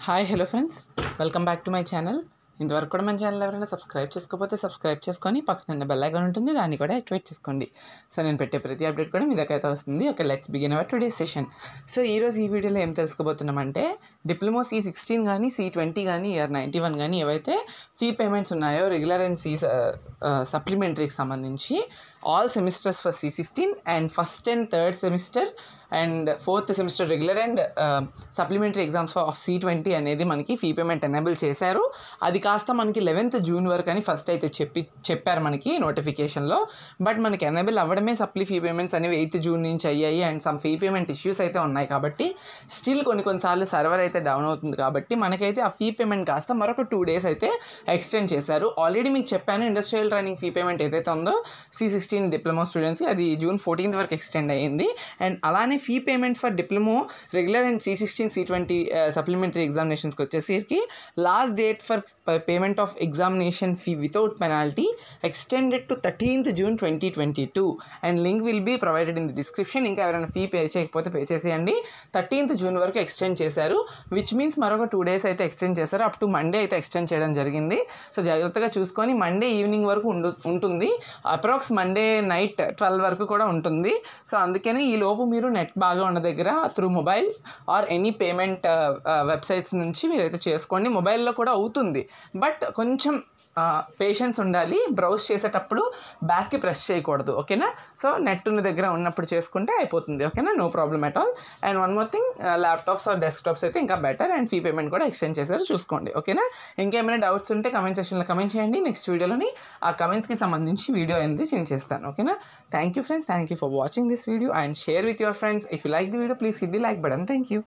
hi hello friends welcome back to my channel ఇంతవరకు కూడా మన ఛానల్ ఎవరైనా సబ్స్క్రైబ్ చేసుకోకపోతే సబ్స్క్రైబ్ చేసుకొని పక్కన బెల్ ఐకాన్ ఉంటుంది దాన్ని కూడా యాక్టివేట్ చేసుకోండి సో నేను పెట్టే ప్రతి అప్డేట్ కూడా మీ దగ్గర అయితే వస్తుంది okay let's begin our today session so ఈరోజు ఈ వీడియోలో ఏం తెలుసుకోబోతున్నామంటే డిప్లొమో సి సిక్స్టీన్ కానీ సి ట్వంటీ కానీ ఇయర్ నైంటీ వన్ కానీ ఏవైతే ఫీ పేమెంట్స్ ఉన్నాయో రెగ్యులర్ అండ్ సి సప్లిమెంటరీకి సంబంధించి all semesters for C sixteen and first and third semester and fourth semester regular and supplementary exams of C twenty అనేది మనకి fee payment enable చేశారు అది కాస్త మనకి లెవెన్త్ జూన్ వరకు అని ఫస్ట్ అయితే చెప్పి చెప్పారు మనకి నోటిఫికేషన్లో బట్ మనకి ఎనేబుల్ అవ్వడమే సప్లీ ఫీ పేమెంట్స్ అనేవి ఎయిత్ జూన్ నుంచి అయ్యాయి and some fee payment issues అయితే ఉన్నాయి కాబట్టి స్టిల్ కొన్ని కొన్నిసార్లు సర్వర్ అయితే డౌన్ అవుతుంది కాబట్టి మనకైతే ఆ ఫీ పేమెంట్ కాస్త మరొక టూ డేస్ అయితే ఎక్స్టెండ్ చేశారు ఆల్రెడీ మీకు చెప్పాను ఇండస్ట్రియల్ ట్రైనింగ్ ఫీ పేమెంట్ ఏదైతే ఉందో సి సిక్స్టీన్ డిప్లొమా స్టూడెంట్స్కి అది జూన్ ఫోర్టీన్త్ వరకు ఎక్స్టెండ్ అయ్యింది అండ్ అలానే fee payment for diploma regular and C sixteen C twenty supplementary ఎగ్జామినేషన్స్కి వచ్చేసరికి last date for payment of examination fee without penalty extended to thirteenth June twenty twenty two and link will be provided in the description ఇంకా ఎవరైనా fee pay చేయకపోతే pay చేసేయండి thirteenth June వరకు extend చేశారు which means మరొక two days అయితే extend చేశారు up to Monday అయితే ఎక్స్టెండ్ చేయడం జరిగింది సో జాగ్రత్తగా చూసుకొని మండే ఈవినింగ్ వరకు ఉండు ఉంటుంది అప్రాక్స్ మండే నైట్ ట్వెల్వ్ వరకు కూడా ఉంటుంది సో అందుకని ఈ లోపు మీరు నెట్ బాగా ఉన్న దగ్గర through mobile or any payment websites నుంచి మీరైతే చేసుకోండి మొబైల్లో కూడా అవుతుంది బట్ కొంచెం పేషెన్స్ ఉండాలి బ్రౌజ్ చేసేటప్పుడు బ్యాక్కి ప్రెస్ చేయకూడదు ఓకేనా సో నెట్ ఉన్న దగ్గర ఉన్నప్పుడు చేసుకుంటే అయిపోతుంది ఓకేనా no problem at all and one more thing laptops or desktops అయితే ఇంకా బెటర్ అండ్ ఫీ పేమెంట్ కూడా ఎక్స్టెండ్ చేశారు చూసుకోండి ఓకేనా ఇంకేమైనా డౌట్స్ ఉంటే కమెంట్ సెక్షన్లో కమెంట్ చేయండి నెక్స్ట్ వీడియోలోని ఆ కమెంట్స్కి సంబంధించి వీడియో అనేది చేంజ్ చేస్తాను ఓకేనా thank you friends thank you for watching this video and share with your friends if you like the video please hit the like button thank you